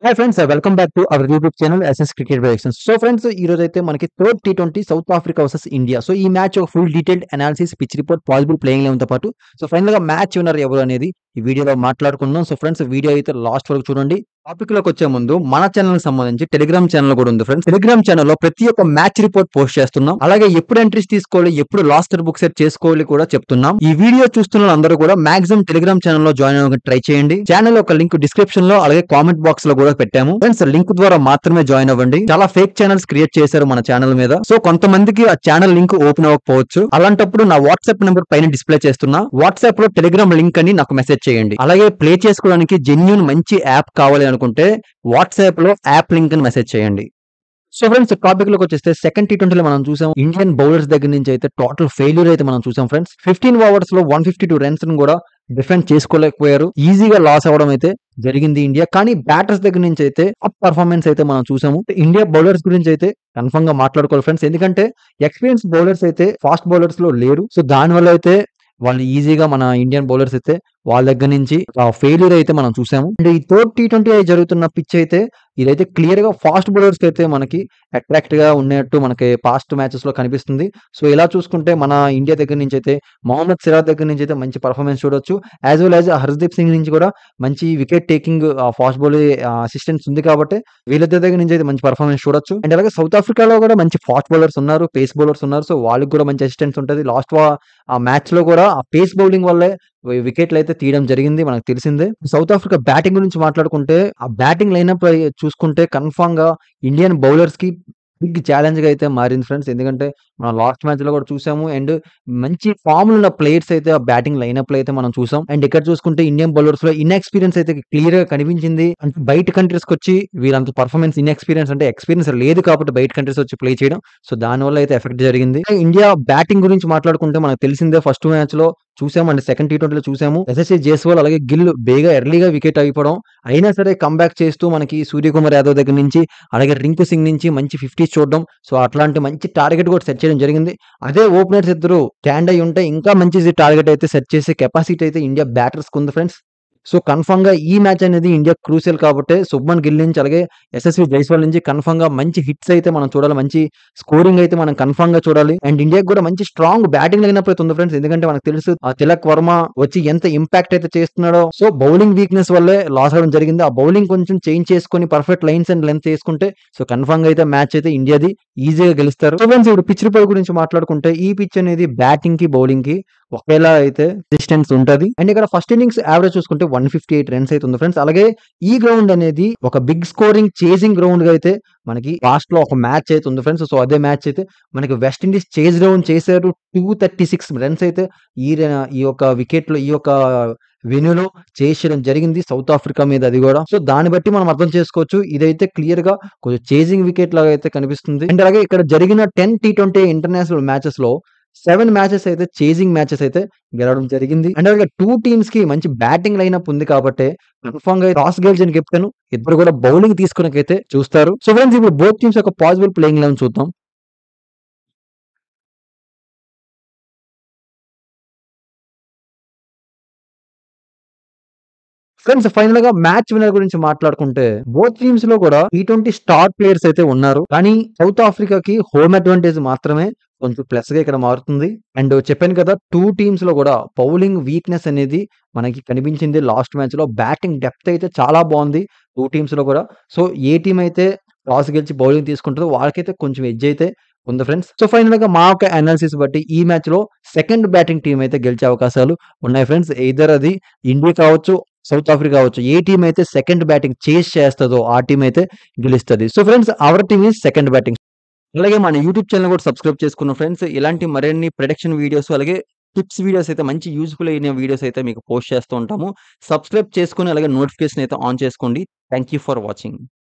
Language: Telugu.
hi friends welcome back to our YouTube channel SS cricket productions so friends ఈ రోజు అయితే మనకి third T twenty South Africa versus India so ఈ మ్యాచ్ ఒక full detailed analysis pitch report possible playing లెవెన్తో పాటు సో ఫైనల్ గా మ్యాచ్ విన్నర్ ఎవరు అనేది ఈ వీడియోలో మాట్లాడుకుందాం సో ఫ్రెండ్స్ వీడియో అయితే లాస్ట్ వరకు చూడండి టాపిక్ లోకి వచ్చే ముందు మన ఛానల్ కి సంబంధించి టెలిగ్రామ్ ఛానల్ కూడా ఉంది ఫ్రెండ్స్ టెలిగ్రామ్ ఛానల్లో ప్రతి ఒక్క మ్యాచ్ రిపోర్ట్ పోస్ట్ చేస్తున్నాం అలాగే ఎప్పుడు ఎంట్రీస్ తీసుకోవాలి ఎప్పుడు లాస్టర్ బుక్ సెట్ చేసుకోవాలి కూడా చెప్తున్నాం ఈ వీడియో చూస్తున్న అందరూ కూడా మాక్సిమం టెలిగ్రామ్ ఛానల్ లో జాయిన్ అవ్వడానికి ట్రై చేయండి ఛానల్ ఒక లింక్ డిస్క్రిప్షన్ లో అలాగే కామెంట్ బాక్స్ లో కూడా పెట్టాము ఫ్రెండ్స్ లింక్ ద్వారా మాత్రమే జాయిన్ అవ్వండి చాలా ఫేక్ ఛానల్స్ క్రియేట్ చేశారు మన ఛానల్ మీద సో కొంతమందికి ఆ ఛానల్ లింక్ ఓపెన్ అవ్వకపోవచ్చు అలాంటప్పుడు నా వాట్సాప్ నెంబర్ పైన డిస్ప్లే చేస్తున్నా వాట్సాప్ లో టెలిగ్రామ్ లింక్ అని నాకు మెసేజ్ చేయండి అలాగే ప్లే చేసుకోవడానికి జెన్యున్ మంచి యాప్ కావాలి అనుకుంటే వాట్సాప్ లో యాప్ లింక్ అని మెసేజ్ చేయండి సో ఫ్రెండ్స్ టాపిక్ లోకి వచ్చేస్తే సెకండ్ టీ ట్వంటీలో మనం చూసాం ఇండియన్ బౌలర్స్ దగ్గర నుంచి అయితే టోటల్ ఫెయిల్యూర్ అయితే మనం చూసాం ఫ్రెండ్స్ ఫిఫ్టీన్ ఓవర్స్ లో వన్ ఫిఫ్టీ టూ రన్స్ కూడా డిఫెండ్ చేసుకోలేకపోయారు ఈజీగా లాస్ అవ్వడం అయితే జరిగింది ఇండియా కానీ బ్యాటర్స్ దగ్గర నుంచి అయితే అప్ పర్ఫార్మెన్స్ అయితే మనం చూసాము ఇండియా బౌలర్స్ గురించి అయితే కన్ఫర్మ్ గా మాట్లాడుకోవాలి ఫ్రెండ్స్ ఎందుకంటే ఎక్స్పీరియన్స్ బౌలర్స్ అయితే ఫాస్ట్ బౌలర్స్ లో లేరు సో దాని వల్ల అయితే వాళ్ళు ఈజీగా మన ఇండియన్ బౌలర్స్ అయితే వాళ్ళ దగ్గర నుంచి ఫెయిల్యూర్ అయితే మనం చూసాము అండ్ ఈ థర్డ్ టీ ట్వంటీ జరుగుతున్న పిచ్ అయితే ఇదైతే క్లియర్ గా ఫాస్ట్ బౌలర్స్ అయితే మనకి అట్రాక్ట్ గా ఉన్నట్టు మనకి పాస్ట్ మ్యాచెస్ లో కనిపిస్తుంది సో ఇలా చూసుకుంటే మన ఇండియా దగ్గర నుంచి అయితే మొహమ్మద్ సిరాజ్ దగ్గర నుంచి అయితే మంచి పర్ఫార్మెన్స్ చూడొచ్చు as well as Hardeep Singh నుంచి కూడా మంచి wicket taking fast bowl assistance ఉంది కాబట్టి వీళ్ళిద్దరి దగ్గర నుంచి అయితే మంచి పర్ఫార్మెన్స్ చూడొచ్చు అండ్ అలాగే సౌత్ ఆఫ్రికాలో కూడా మంచి ఫాస్ట్ బౌలర్స్ ఉన్నారు పేస్ బౌలర్స్ ఉన్నారు సో వాళ్ళకి కూడా మంచి అసిస్టెన్స్ ఉంటుంది లాస్ట్ ఆ మ్యాచ్ లో కూడా ఆ పేస్ బౌలింగ్ వల్లే వికెట్లు అయితే తీయడం జరిగింది మనకు తెలిసిందే సౌత్ ఆఫ్రికా బ్యాటింగ్ గురించి మాట్లాడుకుంటే ఆ బ్యాటింగ్ లైనప్ చూసుకుంటే కన్ఫామ్ గా ఇండియన్ బౌలర్స్ కి బిగ్ ఛాలెంజ్ గా అయితే మారింది ఫ్రెండ్స్ ఎందుకంటే మనం లాస్ట్ మ్యాచ్ లో కూడా చూసాము అండ్ మంచి ఫామ్ ఉన్న ప్లేయర్స్ అయితే ఆ బ్యాటింగ్ లైనప్ లో అయితే మనం చూసాం అండ్ ఇక్కడ చూసుకుంటే ఇండియన్ బౌలర్స్ లో ఇన్ఎక్స్పీరియన్స్ అయితే క్లియర్ గా కనిపించింది అంటే బయట కంట్రీస్ కి వచ్చి వీళ్ళంత పర్ఫార్మెన్స్ ఇన్ఎక్స్పీరియన్స్ అంటే ఎక్స్పీరియన్స్ లేదు కాబట్టి బయట కంట్రీస్ వచ్చి ప్లే చేయడం సో దాని వల్ల అయితే ఎఫెక్ట్ జరిగింది ఇండియా బ్యాటింగ్ గురించి మాట్లాడుకుంటే మనకు తెలిసిందే ఫస్ట్ మ్యాచ్ లో చూసాము అండ్ సెకండ్ టీ ట్వంటీలో చూసాము ఎస్ఎస్సీ జైస్వాల్ అలాగే గిల్ బేగా ఎర్లీగా వికెట్ అయిపోవడం అయినా సరే కంబ్యాక్ చేస్తూ మనకి సూర్యకుమార్ యాదవ్ దగ్గర నుంచి అలాగే రింకు సింగ్ నుంచి మంచి ఫిఫ్టీ చూడడం సో అట్లాంటి మంచి టార్గెట్ కూడా సెట్ చేయడం జరిగింది అదే ఓపెనర్స్ ఇద్దరు స్టాండ్ అయి ఉంటే ఇంకా మంచి టార్గెట్ అయితే సెట్ చేసే కెపాసిటీ అయితే ఇండియా బ్యాటర్స్ ఉంది ఫ్రెండ్స్ సో కన్ఫర్మ్ గా ఈ మ్యాచ్ అనేది ఇండియా క్రూసియల్ కాబట్టి శుభ్మన్ గిల్ నుంచి అలాగే ఎస్ఎస్వి జైస్వాల్ నుంచి కన్ఫర్మ్ గా మంచి హిట్స్ అయితే మనం చూడాలి మంచి స్కోరింగ్ అయితే మనం కన్ఫర్మ్ గా చూడాలి అండ్ ఇండియాకి కూడా మంచి స్ట్రాంగ్ బ్యాటింగ్ అయినప్పుడు ఉంది ఫ్రెండ్స్ ఎందుకంటే మనకు తెలుసు ఆ తిలక్ వర్మ వచ్చి ఎంత ఇంపాక్ట్ అయితే చేస్తున్నాడో సో బౌలింగ్ వీక్నెస్ వల్లే లాస్ అవడం జరిగింది ఆ బౌలింగ్ కొంచెం చేంజ్ చేసుకొని పర్ఫెక్ట్ లైన్స్ అండ్ లెంత్ చేసుకుంటే సో కన్ఫర్మ్ గా అయితే మ్యాచ్ అయితే ఇండియాది ఈజీగా గెలుస్తారు సో ఫ్రెండ్స్ ఇప్పుడు పిచ్ రిపోర్ట్ గురించి మాట్లాడుకుంటే ఈ పిచ్ అనేది బ్యాటింగ్ కి బౌలింగ్ కి ఒకేలా అయితే డిస్టెన్స్ ఉంటది అండ్ ఇక్కడ ఫస్ట్ ఇన్నింగ్స్ యావరేజ్ చూసుకుంటే వన్ ఫిఫ్టీ ఎయిట్ రన్స్ అయితే ఉంది ఫ్రెండ్స్ అలాగే ఈ గ్రౌండ్ అనేది ఒక బిగ్ స్కోరింగ్ చేసింగ్ గ్రౌండ్ గా అయితే మనకి లాస్ట్ లో ఒక మ్యాచ్ అయితే ఉంది ఫ్రెండ్స్ సో అదే మ్యాచ్ అయితే మనకి వెస్ట్ ఇండీస్ చేజ్ గ్రౌండ్ చేశారు టూ థర్టీ సిక్స్ రన్స్ అయితే ఈ ఈ యొక్క వికెట్ లో ఈ యొక్క వెన్యూలో చేసేయడం జరిగింది సౌత్ ఆఫ్రికా మీద అది కూడా సో దాన్ని బట్టి మనం అర్థం చేసుకోవచ్చు ఇదైతే క్లియర్ గా కొంచెం చేజింగ్ వికెట్ లాగా అయితే కనిపిస్తుంది అండ్ అలాగే ఇక్కడ జరిగిన ten T twenty international matches లో సెవెన్ మ్యాచెస్ అయితే చేజింగ్ మ్యాచెస్ అయితే గెలవడం జరిగింది అండ్ అలాగే టూ టీమ్స్ కి మంచి బ్యాటింగ్ లైనప్ ఉంది కాబట్టి కన్ఫర్మ్ గా టాస్ గెలిచిన కెప్టెన్ ఇద్దరు కూడా బౌలింగ్ తీసుకునేకైతే చూస్తారు సో ఫ్రెండ్స్ ఇప్పుడు బోత్ టీమ్స్ యొక్క పాసిబుల్ ప్లేయింగ్ లెవెన్ చూద్దాం ఫ్రెండ్స్ ఫైనల్ గా మ్యాచ్ విన్నర్ గురించి మాట్లాడుకుంటే బోత్ టీమ్స్ లో కూడా టీ ట్వంటీ స్టార్ ప్లేయర్స్ అయితే ఉన్నారు కానీ సౌత్ ఆఫ్రికాకి హోమ్ అడ్వాంటేజ్ మాత్రమే కొంచెం ప్లస్ గా ఇక్కడ మారుతుంది అండ్ చెప్పాను కదా టూ టీమ్స్ లో కూడా బౌలింగ్ వీక్నెస్ అనేది మనకి కనిపించింది లాస్ట్ మ్యాచ్ లో బ్యాటింగ్ డెప్త్ అయితే చాలా బాగుంది టూ టీమ్స్ లో కూడా సో ఏ టీం అయితే టాస్ గెలిచి బౌలింగ్ తీసుకుంటుందో వాళ్ళకైతే కొంచెం ఎడ్జ్ అయితే ఉంది ఫ్రెండ్స్ సో ఫైనల్ గా మా యొక్క అనాలిసిస్ బట్టి ఈ మ్యాచ్ లో సెకండ్ బ్యాటింగ్ టీం అయితే గెలిచే అవకాశాలు ఉన్నాయి ఫ్రెండ్స్ ఎయిదర్ అది ఇండియా కావచ్చు సౌత్ ఆఫ్రికా కావచ్చు ఏ టీం అయితే సెకండ్ బ్యాటింగ్ చేస్ చేస్తుందో ఆ టీం అయితే గెలుస్తుంది so friends our team is second batting అలాగే మన యూట్యూబ్ ఛానల్ కూడా సబ్స్క్రైబ్ చేసుకున్న ఫ్రెండ్స్ ఇలాంటి మరిన్ని ప్రొడక్షన్ వీడియోస్ అలాగే టిప్స్ వీడియోస్ అయితే మంచి యూజ్ఫుల్ అయిన వీడియోస్ అయితే మీకు పోస్ట్ చేస్తూ ఉంటాము సబ్స్క్రైబ్ చేసుకుని అలాగే నోటిఫికేషన్ అయితే ఆన్ చేసుకోండి థ్యాంక్ యూ ఫర్ వాచింగ్